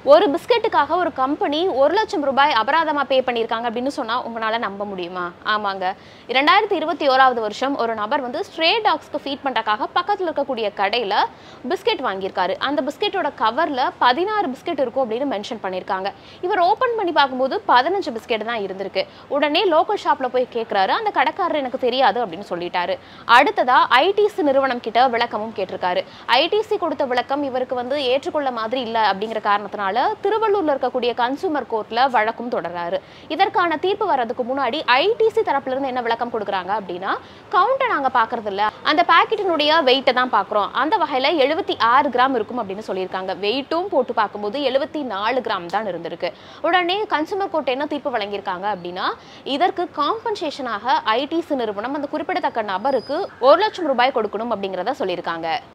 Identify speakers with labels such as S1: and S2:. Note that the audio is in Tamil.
S1: ஒரு பிஸ்கெட்டுக்காக ஒரு கம்பெனி ஒரு லட்சம் ரூபாய் அபராதமா பே பண்ணியிருக்காங்க அப்படின்னு சொன்னா உங்களால நம்ப முடியுமா ஆமாங்க இரண்டாயிரத்தி இருபத்தி ஓராவது வருஷம் ஒரு நபர் வந்து ஸ்ட்ரே டாக்ஸ்க்கு ஃபீட் பண்றதுக்காக பக்கத்துல இருக்கக்கூடிய கடையில பிஸ்கெட் வாங்கியிருக்காரு அந்த பிஸ்கெட்டோட கவர்ல பதினாறு பிஸ்கெட் இருக்கும் அப்படின்னு மென்ஷன் பண்ணியிருக்காங்க இவர் ஓபன் பண்ணி பார்க்கும்போது பதினஞ்சு பிஸ்கெட் தான் இருந்திருக்கு உடனே லோக்கல் ஷாப்ல போய் கேட்குறாரு அந்த கடைக்காரர் எனக்கு தெரியாது அப்படின்னு சொல்லிட்டாரு அடுத்ததா ஐடிசி நிறுவனம் கிட்ட விளக்கமும் கேட்டிருக்காரு ஐடிசி கொடுத்த விளக்கம் இவருக்கு வந்து ஏற்றுக்கொள்ள மாதிரி இல்லை அப்படிங்கிற காரணத்தினால திருவள்ளூர்ல இருக்கக்கூடிய கன்சூமர் கோர்ட்ல வழக்கும் தொடர்றாரு இதற்கான தீர்ப்பு வர்றதுக்கு முன்னாடி ஐடிசி தரப்புல இருந்து என்ன விளக்கம் கொடுக்குறாங்க அப்படின்னா கவுண்டை நாங்க பாக்குறது இல்ல அந்த பாக்கெட்டினுடைய வெயிட்டை தான் பாக்குறோம் அந்த வகையில எழுபத்தி ஆறு கிராம் இருக்கும் அப்படின்னு சொல்லியிருக்காங்க வெயிட்டும் போட்டு பார்க்கும்போது எழுபத்தி நாலு கிராம் தான் இருந்திருக்கு உடனே கன்சூமர் கோர்ட் என்ன தீர்ப்பு வழங்கியிருக்காங்க அப்படின்னா இதற்கு காம்பன்சேஷனாக ஐடிசி நிறுவனம் அந்த குறிப்பிடத்தக்க நபருக்கு ஒரு லட்சம் ரூபாய் கொடுக்கணும் அப்படிங்கிறத சொல்லியிருக்காங்க